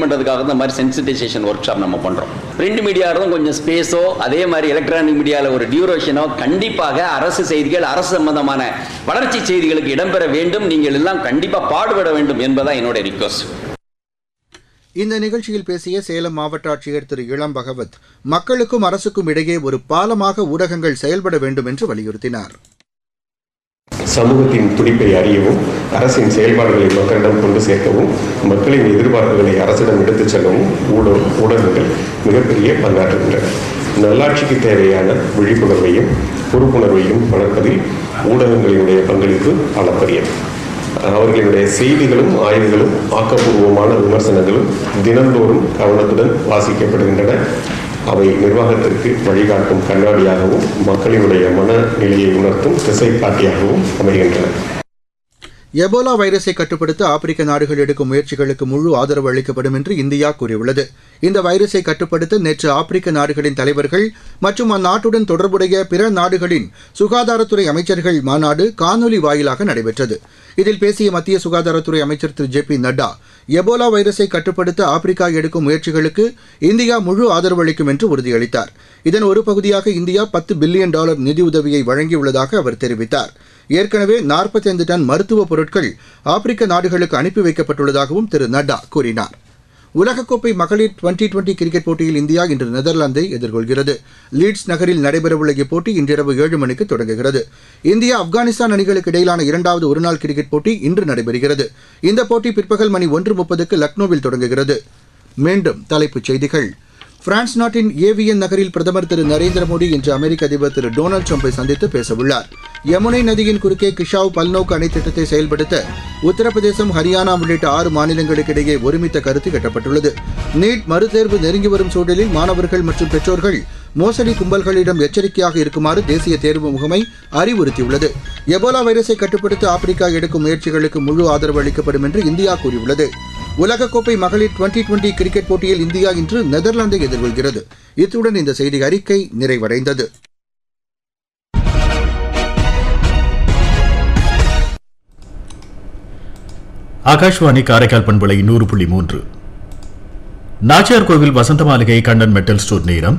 பண்ணுறதுக்காக தான் இந்த மாதிரி சென்சிட்டைசேஷன் ஒர்க் ஷாப் நம்ம பண்ணுறோம் பிரிண்ட் மீடியா இருந்தும் கொஞ்சம் ஸ்பேஸோ அதே மாதிரி எலக்ட்ரானிக் மீடியாவில் ஒரு டியூரேஷனோ கண்டிப்பாக அரசு செய்திகள் அரசு சம்பந்தமான வளர்ச்சி செய்திகளுக்கு இடம்பெற வேண்டும் நீங்கள் எல்லாம் கண்டிப்பாக பாடுபட வேண்டும் என்பதான் என்னோட ரிக்வஸ்ட் இந்த நிகழ்ச்சியில் பேசிய சேலம் மாவட்ட ஆட்சியர் திரு இளம் பகவத் மக்களுக்கும் அரசுக்கும் இடையே ஒரு பாலமாக ஊடகங்கள் செயல்பட வேண்டும் என்று வலியுறுத்தினார் சமூகத்தின் துடிப்பை அறியவும் அரசின் செயல்பாடுகளை மக்களிடம் கொண்டு சேர்க்கவும் மக்களின் எதிர்பார்ப்புகளை அரசிடம் எடுத்துச் செல்லவும் ஊடக ஊடகங்கள் மிகப்பெரிய பங்காற்றுகின்றன நல்லாட்சிக்கு தேவையான விழிப்புணர்வையும் பொறுப்புணர்வையும் வளர்ப்பதில் ஊடகங்களினுடைய பங்களிப்பு அளப்பரியது அவர்களுடைய செய்திகளும் ஆய்வுகளும் ஆக்கப்பூர்வமான விமர்சனங்களும் தினந்தோறும் கவனத்துடன் வாசிக்கப்படுகின்றன அவை நிர்வாகத்திற்கு வழிகாட்டும் கண்ணாடியாகவும் மக்களினுடைய மனநிலையை உணர்த்தும் திசைக்காட்டியாகவும் அமைகின்றன எபோலா வைரஸை கட்டுப்படுத்த ஆப்பிரிக்க நாடுகள் எடுக்கும் முயற்சிகளுக்கு முழு ஆதரவு அளிக்கப்படும் என்று இந்தியா கூறியுள்ளது இந்த வைரஸை கட்டுப்படுத்த நேற்று ஆப்பிரிக்க நாடுகளின் தலைவர்கள் மற்றும் அந்நாட்டுடன் தொடர்புடைய பிற நாடுகளின் சுகாதாரத்துறை அமைச்சர்கள் மாநாடு காணொலி வாயிலாக நடைபெற்றது இதில் பேசிய மத்திய சுகாதாரத்துறை அமைச்சர் திரு ஜே பி நட்டா எபோலா வைரஸை கட்டுப்படுத்த ஆப்பிரிக்கா எடுக்கும் முயற்சிகளுக்கு இந்தியா முழு ஆதரவு அளிக்கும் என்று உறுதியளித்தார் இதன் ஒரு பகுதியாக இந்தியா பத்து பில்லியன் டாலர் நிதியுதவியை வழங்கியுள்ளதாக அவர் தெரிவித்தார் ஏற்கனவே 45 டன் மருத்துவப் பொருட்கள் ஆப்பிரிக்க நாடுகளுக்கு அனுப்பி வைக்கப்பட்டுள்ளதாகவும் திரு நட்டா கூறினார் உலகக்கோப்பை மகளிர் டுவெண்டி டுவெண்டி கிரிக்கெட் போட்டியில் இந்தியா இன்று நெதர்லாந்தை எதிர்கொள்கிறது லீட்ஸ் நகரில் நடைபெறவுள்ள இப்போட்டி இன்றிரவு ஏழு மணிக்கு தொடங்குகிறது இந்தியா ஆப்கானிஸ்தான் அணிகளுக்கு இடையிலான இரண்டாவது ஒருநாள் கிரிக்கெட் போட்டி இன்று நடைபெறுகிறது இந்த போட்டி பிற்பகல் மணி ஒன்று முப்பதுக்கு லக்னோவில் தொடங்குகிறது மீண்டும் தலைப்புச் செய்திகள் பிரான்ஸ் நாட்டின் ஏவியன் நகரில் பிரதமர் திரு நரேந்திர மோடி இன்று அமெரிக்க அதிபர் திரு டொனால்டு ட்ரம்பை சந்தித்து பேசவுள்ளார் யமுனை நதியின் குறுக்கே கிஷாவ் பல்நோக்கு அணை திட்டத்தை செயல்படுத்த உத்தரப்பிரதேசம் ஹரியானா உள்ளிட்ட ஆறு மாநிலங்களுக்கு இடையே ஒருமித்த கருத்து எட்டப்பட்டுள்ளது நீட் மறுதேர்வு நெருங்கி வரும் சூழலில் மாணவர்கள் மற்றும் பெற்றோர்கள் மோசடி கும்பல்களிடம் எச்சரிக்கையாக இருக்குமாறு தேசிய தேர்வு முகமை அறிவுறுத்தியுள்ளது எபோலா வைரஸை கட்டுப்படுத்த ஆப்பிரிக்கா எடுக்கும் முயற்சிகளுக்கு முழு ஆதரவு அளிக்கப்படும் என்று இந்தியா கூறியுள்ளது உலகக்கோப்பை மகளிர் டுவெண்டி டுவெண்டி கிரிக்கெட் போட்டியில் இந்தியா இன்று நெதர்லாந்தை எதிர்கொள்கிறது இத்துடன் இந்த செய்தி அறிக்கை நிறைவடைந்தது ஆகாஷ்வாணி காரைக்கால் பண்பலை நூறு புள்ளி மூன்று நாச்சியார் கோவில் வசந்த மாளிகை கண்ணன் மெட்டல் ஸ்டோர் நேரம்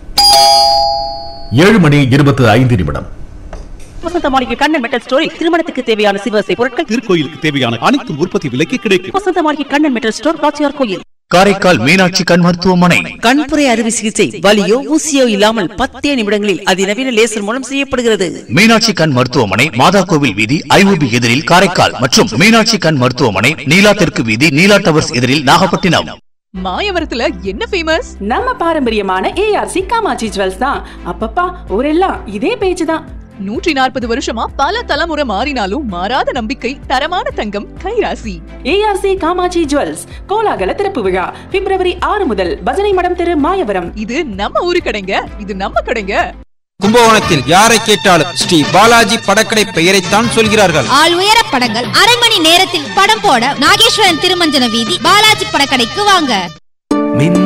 ஏழு மணி இருபத்து ஐந்து நிமிடம் வசந்த மாளிகை கண்ணன் மெட்டல் ஸ்டோரில் திருமணத்துக்கு தேவையான சிவசை பொருட்கள் திருக்கோயிலுக்கு தேவையான அனைத்து உற்பத்தி விலைக்கு கிடைக்கும் வசந்த மாளிகை கண்ணன் மெட்டல் ஸ்டோர் காச்சியார் கோயில் காரைக்கால் மீனாட்சி கண் மருத்துவமனை கண்புரை அறுவை சிகிச்சை வலியோ ஊசியோ இல்லாமல் பத்தே நிமிடங்களில் அதிநவீன லேசர் மூலம் செய்யப்படுகிறது மீனாட்சி கண் மருத்துவமனை மாதா கோவில் வீதி ஐஓபி எதிரில் காரைக்கால் மற்றும் மீனாட்சி கண் மருத்துவமனை நீலா தெற்கு வீதி நீலா டவர்ஸ் எதிரில் நாகப்பட்டினம் மாயவரத்துல என்ன ஃபேமஸ் நம்ம பாரம்பரியமான ஏஆர்சி காமாட்சி ஜுவல்ஸ் தான் அப்பப்பா ஊரெல்லாம் இதே பேச்சு தான் நூற்றி நாற்பது வருஷமா பல தலைமுறை மாறினாலும் மாறாத நம்பிக்கை தரமான தங்கம் கைராசி ஏஆர்சி காமாட்சி ஜுவல்ஸ் கோலாகல திறப்பு விழா பிப்ரவரி ஆறு முதல் பஜனை மடம் தெரு மாயவரம் இது நம்ம ஊரு கடைங்க இது நம்ம கடைங்க கும்பகோணத்தில் யாரை கேட்டாலும் ஸ்ரீ பாலாஜி படக்கடை பெயரைத்தான் சொல்கிறார்கள் ஆள் உயர படங்கள் அரை மணி நேரத்தில் படம் போட நாகேஸ்வரன் திருமஞ்சன வீதி பாலாஜி படக்கடைக்கு வாங்க